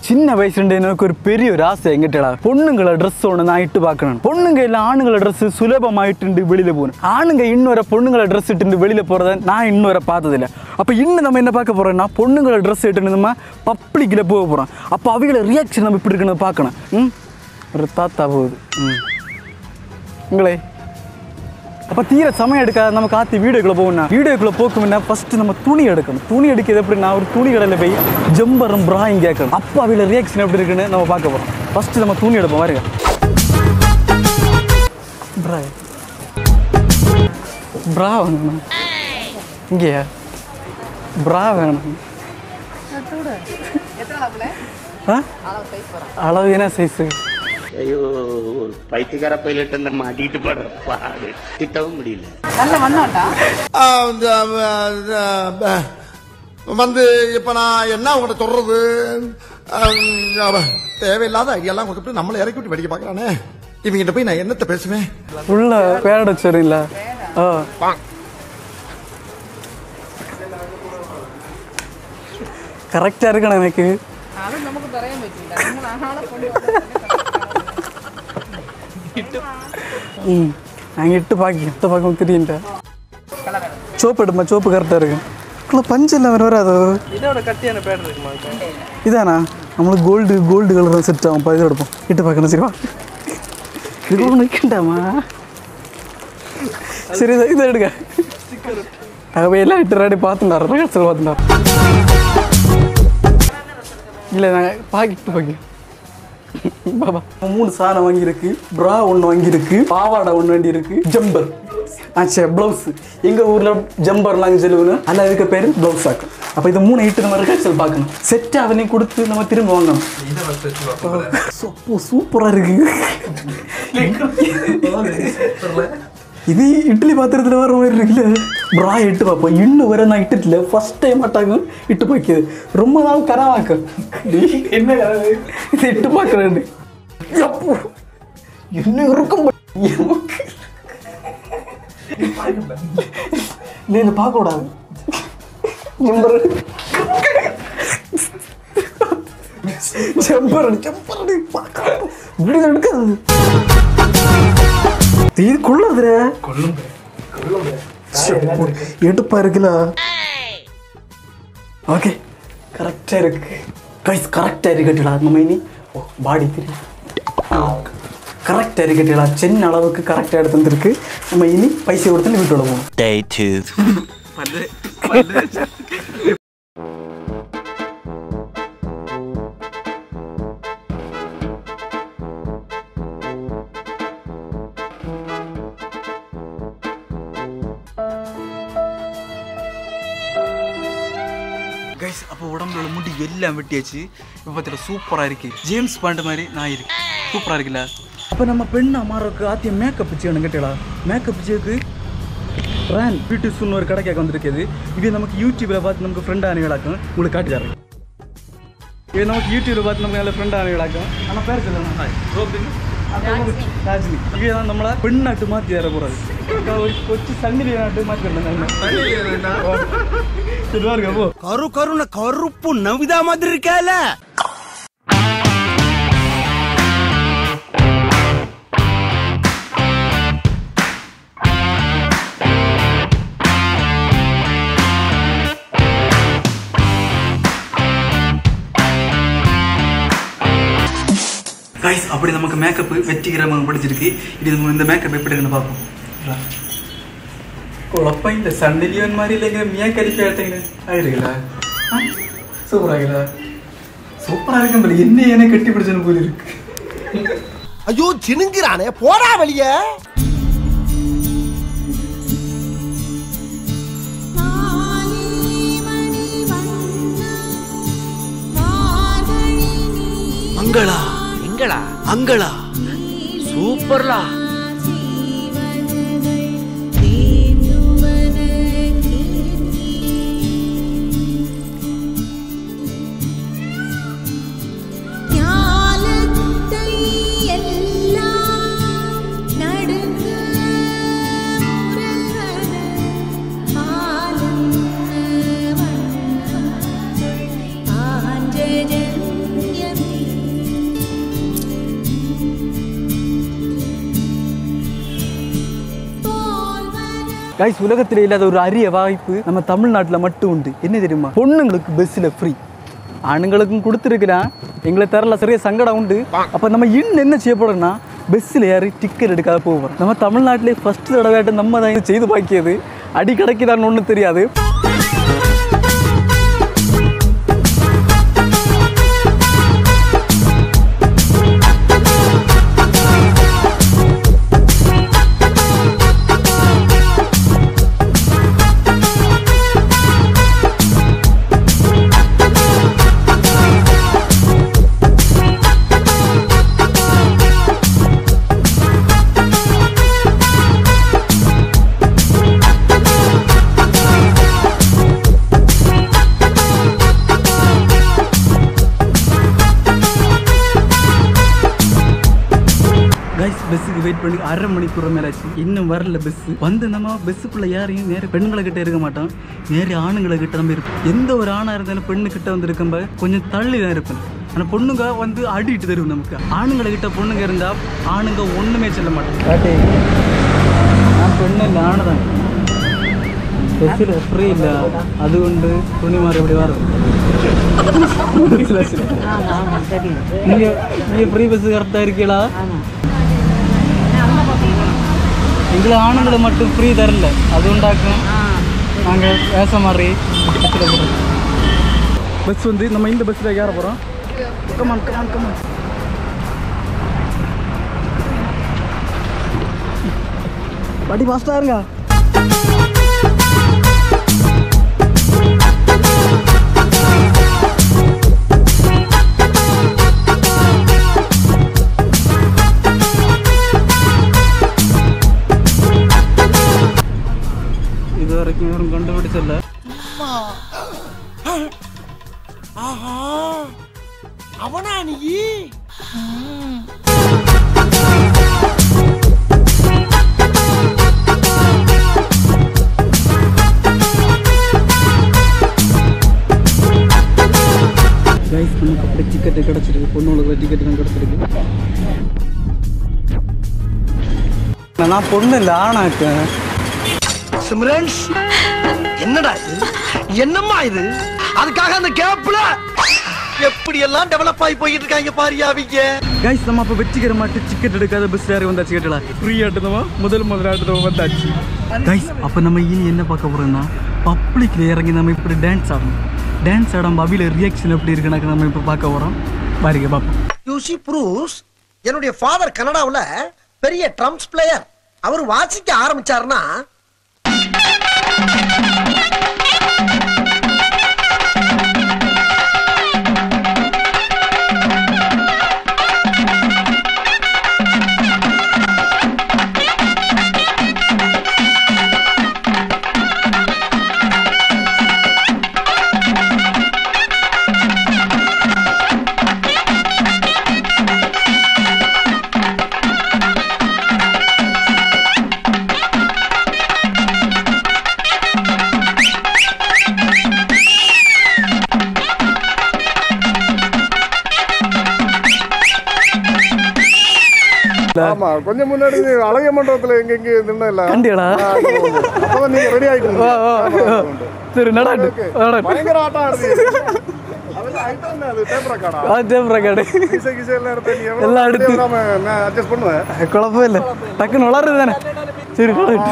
சின்ன வயசுல எனக்கு ஒரு பெரிய ஒரு ஆசை எங்கிட்டடா பொண்ணுங்களை ட்ரெஸ் ஒன்று நான் இட்டு பார்க்கணும் பொண்ணுங்க இல்லை ஆணுங்களை ட்ரெஸ் சுலபமாயிட்டு வெளியில போகணும் ஆணுங்க இன்னொரு பொண்ணுங்களை ட்ரெஸ் இட்டு வெளியில போறத நான் இன்னொரு பார்த்ததில்ல அப்போ இன்னும் நம்ம என்ன பார்க்க போறோம்னா பொண்ணுங்களை ட்ரெஸ் இட்டு நம்ம பப்ளிக்கில் போக போறோம் அப்போ அவங்கள ரியாக்ஷன் நம்ம இப்படி இருக்குன்னு பார்க்கணும் ம் ஒரு தாத்தா போகுது ம் உங்களே அப்போ தீர சமயம் எடுக்காத நம்ம காத்தி வீடியோக்குள்ள போகணும் வீடியோக்குள்ள போக்குமுன்னா ஃபர்ஸ்ட் நம்ம துணி எடுக்கணும் துணி எடுக்கிறது எப்படின்னா ஒரு துணி கடையில் போய் ஜம்பரும் ப்ராயும் கேட்கணும் அப்போ அவையில் ரியாக்ஷன் எப்படி இருக்குன்னு நம்ம பார்க்க போகிறோம் ஃபர்ஸ்ட் நம்ம துணி எடுப்போம் பாருங்க ப்ரா ப்ரா வேணும் இங்கேயா ப்ரா வேணும் ஆ அளவு என்ன சைஸு ஐயோ ஒரு பைத்தியக்கார பைலட் அந்த மாட்டிட்டு படுற பாடு திட்டவும் முடியல ஆ, இந்த, ஆ, ஆ, வந்து இப்ப நான் என்ன உங்கள்ட்ட சொல்றது ஆம், அவன் தேவையில்லாத ஐடியாலாம் கொடுத்துட்டு நம்மளை இறக்கி விட்டு வெடிக்க பார்க்கறானே இவங்கிட்ட போய் நான் என்னத்த பேசுவேன் உள்ள பேரட சரிங்களா ஆ കറക്റ്റ് ആയിരിക്കണം എനിക്ക് അത് നമുക്ക് പറയാൻ പറ്റില്ല നിങ്ങൾ ആളെ കൊണ്ട് ம் நாங்கள் இட்டு பாக்கி இட்டு பார்க்க தெரியல சோப்பு எடுமா சோப்பு கரெக்டாக இருக்கு இல்லை பஞ்சு இல்லை வர வராதோ இதோட கட்டியான பேட் இருக்குமா இதானா நம்மளுக்கு கோல்டு கோல்டு கலர் தான் செட் ஆகும் அப்போ இது எடுப்போம் இட்டு பார்க்கணும் சரிவா இது கூட நிற்கண்டாமா சரி இதை இதை எடுங்க அவை எல்லாம் இட்டு ரெடி பார்த்துட்டார் ரிஹர்சல் பார்த்துட்டார் இல்லை நாங்கள் பாக்கிட்டு பாக்கி பாபா மூணு சாணம் வாங்கியிருக்கு ப்ரா ஒன்று வாங்கியிருக்கு பாவாடை ஒன்று வேண்டி இருக்கு ஜம்பர் ஆச்சா ப்ளவுஸ் எங்கள் ஊரில் ஜம்பர் நாங்கள் செல்லுவோம் அதில் இருக்க பேர் ப்ளவுஸ் ஆக்கும் அப்போ இது மூணு ஐட்டு நம்ம ரிஹர்சல் பார்க்கணும் செட் அவனையும் கொடுத்து நம்ம திரும்ப வாங்கணும் சூப்பர் சூப்பராக இருக்கு இது இட்லி பாத்திரத்தில் வர மாதிரி இருக்குல்ல ப்ரா இட்டு பார்ப்போம் இன்னும் வர நான் இட்டுல ஃபர்ஸ்ட் டைம் மாட்டாங்க இட்டு பார்க்குது ரொம்ப நாள் கனவாக்க என்ன கனவு இது இட்டு பார்க்குறேன் எப்போ என்ன இருக்கும் எமக்கு. இல்லை இதை பார்க்கக்கூடாது ஜம்பர் ஜம்பர் ஜம்பர் பார்க்க இப்படி தான் எடுக்காது இது கொள்ளாதுற எடுப்பா இருக்குல்ல ஓகே கரெக்டாக இருக்கு கைஸ் கரெக்டாக இருக்கட்டுடா நம்ம இனி ஓ பாடி தெரியும் கரெக்டாக இருக்கட்டுடா சின்ன அளவுக்கு கரெக்டாக எடுத்து வந்திருக்கு நம்ம இனி பைசா கொடுத்து வீட்டோட போகணும் Day two. கைஸ் அப்போ உடம்புல முடி எல்லாம் வெட்டியாச்சு இப்போ பார்த்துல சூப்பராக இருக்கு ஜேம்ஸ் பாண்ட் மாதிரி நான் இருக்கு சூப்பராக இருக்குல்ல அப்போ நம்ம பெண்ணா மாறக்கு ஆத்தியம் மேக்கப் செய்யணும் கேட்டீங்களா மேக்கப் செய்யக்கு ரேன் பியூட்டிஃபுல்னு ஒரு கடைக்காக வந்திருக்குது இது நமக்கு யூடியூப்பில் பார்த்து நமக்கு ஃப்ரெண்ட் ஆனவங்களாக்கும் உங்களுக்கு காட்டி தரேன் இது நமக்கு யூடியூப்பில் பார்த்து நமக்கு நல்ல ஃப்ரெண்ட் ஆனவங்களாக்கும் ஆனால் பேர் சொல்லணும் രാജിനി ഇവയാണ് നമ്മളെ പെണ്ണായിട്ട് മാറ്റി തരാൻ പോറത് ഒരു കൊച്ചു സണ്ണിലി നാട്ട് മാറ്റി ശരിവാർക്ക പോ கரு கருண கருப்பு நவிதா மாதிரி இருக்கால கைஸ் அப்படி நமக்கு மேக்கப் வெற்றிகரமாக படிச்சிருக்கு இது நம்ம இந்த மேக்கப் எப்படி இருக்குன்னு பார்ப்போம் குழப்பம் இல்லை சண்டிலியன் மாதிரி இல்லைங்க மியா கரிப்பி ஆட்டீங்க ஆயிருக்குல்ல சூப்பர் ஆகல சூப்பரா இருக்கும் போல என்ன என்ன கட்டி பிடிச்சனு போல இருக்கு ஐயோ சினுங்கிறானே போடா வெளியே மங்களா எங்களா அங்களா சூப்பர்லா ஞாலத்தை எல்லாம் நடுங்க முரல்வன ஆனந்த வண்ணம் ஆஞ்சஜன்யம் கைஸ் உலகத்தில் இல்லாத ஒரு அரிய வாய்ப்பு நம்ம தமிழ்நாட்டில் மட்டும் உண்டு என்ன தெரியுமா பொண்ணுங்களுக்கு பஸ்ஸில் ஃப்ரீ ஆணுங்களுக்கும் கொடுத்துருக்குறான் எங்களை தரல சரியா சங்கடம் உண்டு அப்போ நம்ம இன்னும் என்ன செய்ய போறோம்னா பஸ்ஸில் ஏறி டிக்கெட் எடுக்காத போவோம் நம்ம தமிழ்நாட்டிலே ஃபர்ஸ்ட் தடவையாட்டு நம்ம தான் இது செய்து பாக்கியது அடி கிடைக்குதான்னு ஒன்றும் தெரியாது கைஸ் பஸ்ஸுக்கு வெயிட் பண்ணி அரை மணிக்கூர் மேலாச்சு இன்னும் வரல பஸ் வந்து நம்ம பஸ்ஸுக்குள்ள யாரையும் நேர பெண்களை கிட்ட இருக்க மாட்டோம் நேர ஆணுங்களை கிட்ட நம்ம இருப்போம் எந்த ஒரு ஆணா இருந்தாலும் பெண்ணு கிட்ட வந்து இருக்கும்ப கொஞ்சம் தள்ளி தான் இருப்பேன் ஆனால் பொண்ணுங்க வந்து அடிட்டு தரும் நமக்கு ஆணுங்களை கிட்ட பொண்ணுங்க இருந்தா ஆணுங்க ஒண்ணுமே சொல்ல மாட்டோம் நான் பெண்ணு இல்லை ஆணு தான் பஸ்ஸில் ஃப்ரீ இல்லை അതുകൊണ്ട് തുണിമാറി ഇവിടെ വരും நீங்க நீங்க ஃப்ரீ பஸ் கரெக்டா இருக்கீங்களா எங்களை ஆணுங்களை மட்டும் ஃப்ரீ தரல அது உண்டாக்கும் நாங்க பேச மாதிரி பஸ் வந்து நம்ம இந்த பஸ்ஸில் ஏற போகிறோம் கமான் கமான் கமான் படி ஃபாஸ்ட்டாக இருங்க இது வரைக்கும் யாரும் கண்டுபிடிச்சல அவனா நீ கைஸ் நமக்கு அப்படி டிக்கெட்டு கிடச்சிருக்கு பொண்ணோட டிக்கெட்டு தான் கிடச்சிருக்கு நான் பொண்ணு இல்லை ஆணாக்கேன் சிம்ரன்ஸ் என்னடா இது என்னம்மா இது அதுக்காக அந்த கேப்ல எப்படி எல்லாம் டெவலப் ஆகி போயிட்டு இருக்காங்க பாரியா அவங்க கைஸ் நம்ம அப்போ வெற்றிகரமாட்டு டிக்கெட் எடுக்காத பஸ் யாரும் வந்தாச்சு கேட்டல ஃப்ரீ ஆட்டுதவா முதல் முதல் ஆட்டுதவா வந்தாச்சு கைஸ் அப்போ நம்ம இனி என்ன பார்க்க போறோம்னா பப்ளிக்ல இறங்கி நம்ம இப்படி டான்ஸ் ஆடணும் டான்ஸ் ஆடாம அவில ரியாக்ஷன் எப்படி இருக்குனாக்க நம்ம இப்போ பார்க்க போறோம் பாருங்க பார்ப்போம் யூசி ப்ரூஸ் என்னுடைய ஃபாதர் கனடாவுல பெரிய ட்ரம்ஸ் பிளேயர் அவர் வாசிக்க ஆரம்பிச்சாருன்னா ஆமா கொஞ்சம் முன்னாடி அழகிய மண்டபத்துல எங்க எங்க நின்னா இல்ல கண்டியடா அப்பதான் நீங்க ரெடி ஆயிட்டு வா, வா, வா. சரி நடாட்டு நடாட்டு பயங்கர ஆட்டம் ஆடுது அதெல்லாம் item என்ன அது டேப் ரெக்கார்டா ஆ ஜெப்ரா காடு கிசை கிசை எல்லாம் எடுத்து நீ எவ்வளவு எல்லாம் எடுத்து. விடாம நான் அட்ஜஸ்ட் பண்ணுவேன் குழப்பம் இல்லை டக்குன்னு வளருது தானே சரி நடாட்டு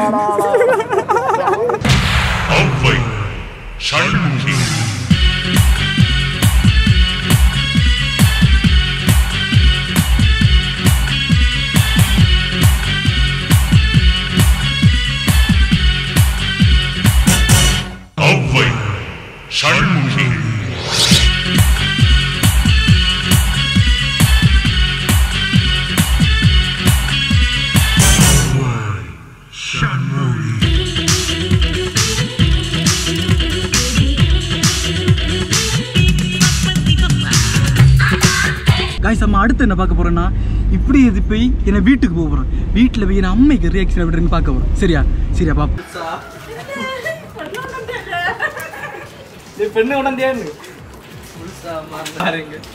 ஔவை சண்முகி ஔவை சண்முகி காய்ஸ் நம்ம அடுத்து என்ன பார்க்க போறோம்னா இப்படி இது போய் என்ன வீட்டுக்கு போக போறோம் வீட்டில் போய் என் அம்மைக்கு ரியாக்ஷன் எப்படின்னு பார்க்க போறோம் சரியா சரியா பாப்போம் பெண்ணு உடந்தேன்னு பாருங்க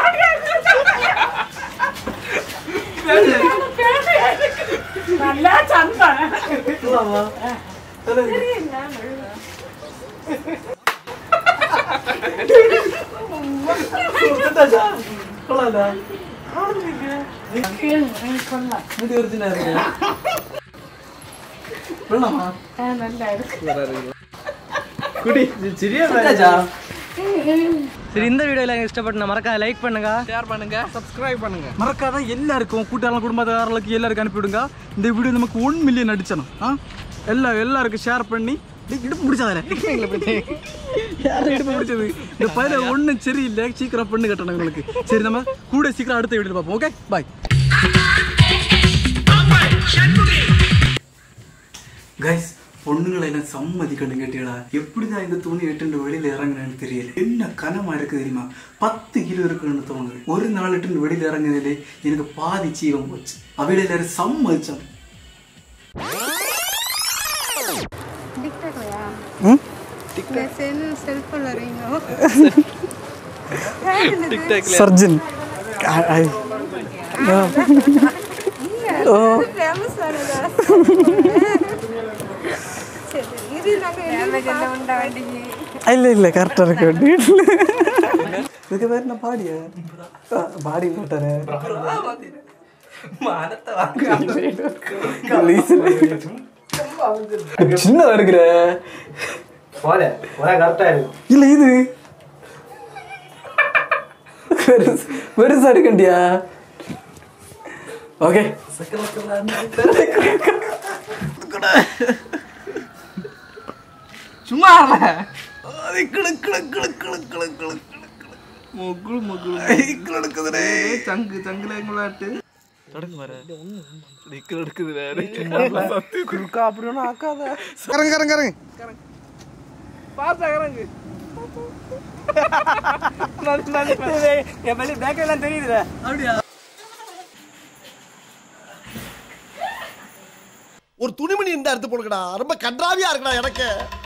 நல்லா சரி இந்த வீடியோல இஷ்டப்பட்டு மறக்காத லைக் பண்ணுங்க ஷேர் பண்ணுங்க சப்ஸ்கிரைப் பண்ணுங்க மறக்காத எல்லாருக்கும் கூட்டாளம் குடும்பத்தாரர்களுக்கு எல்லாருக்கும் அனுப்பிவிடுங்க இந்த வீடியோ நமக்கு ஒன் மில்லியன் அடிச்சணும் ஆ எல்லா எல்லாருக்கும் ஷேர் பண்ணி டேய், இடுப்பு பிடிச்சாதே யாரும் இடுப்பு பிடிச்சது இந்த பையல ஒன்றும் சரியில்லை சீக்கிரம் பொண்ணு கட்டணும் உங்களுக்கு சரி நம்ம கூட சீக்கிரம் அடுத்த வீடியோ பார்ப்போம் ஓகே பாய் கைஸ் பொண்ணுங்களை என்ன சம்மதிக்கணும் கேட்டீங்களா எப்படிதான் இந்த துணி எட்டுண்டு வெளியில இறங்குனேன்னு தெரியல என்ன கனமா இருக்கு தெரியுமா பத்து கிலோ இருக்குன்னு தோணுது ஒரு நாள் எட்டுண்டு வெளியில இறங்குனதுலே எனக்கு பாதி சீவம் போச்சு அவையில எல்லாரும் சம்மதிச்சான் டிக்டாக்லையா ம்? செல் செல்ஃபோன்ல வரீங்க சர்ஜன் ஃபேமஸ் ஆனதா சரி இது நாங்க உண்டா வண்டிக்கு இல்ல இல்ல கரெக்டா இருக்கு வீட்டுல இதுக்கு பேர் என்ன பாடிய பாடி போட்டாரு சின்ன இருக்கிற இல்ல இது பெருசு பெருசா இருக்கண்டியா ஓகே சும்மா முகுள் முகுள் சங்கு சங்குல எங்களாட்டு குறுக்கா அப்படி ஒன்றும் ஆக்காத கரங்க கரங்க கரங்க பார்த்தா கரங்கு என் மேலே பேக் எல்லாம் தெரியுதுல அப்படியா ஒரு துணிமணி இருந்தா எடுத்து போடுங்கடா ரொம்ப கன்றாவியா இருக்குடா எனக்கு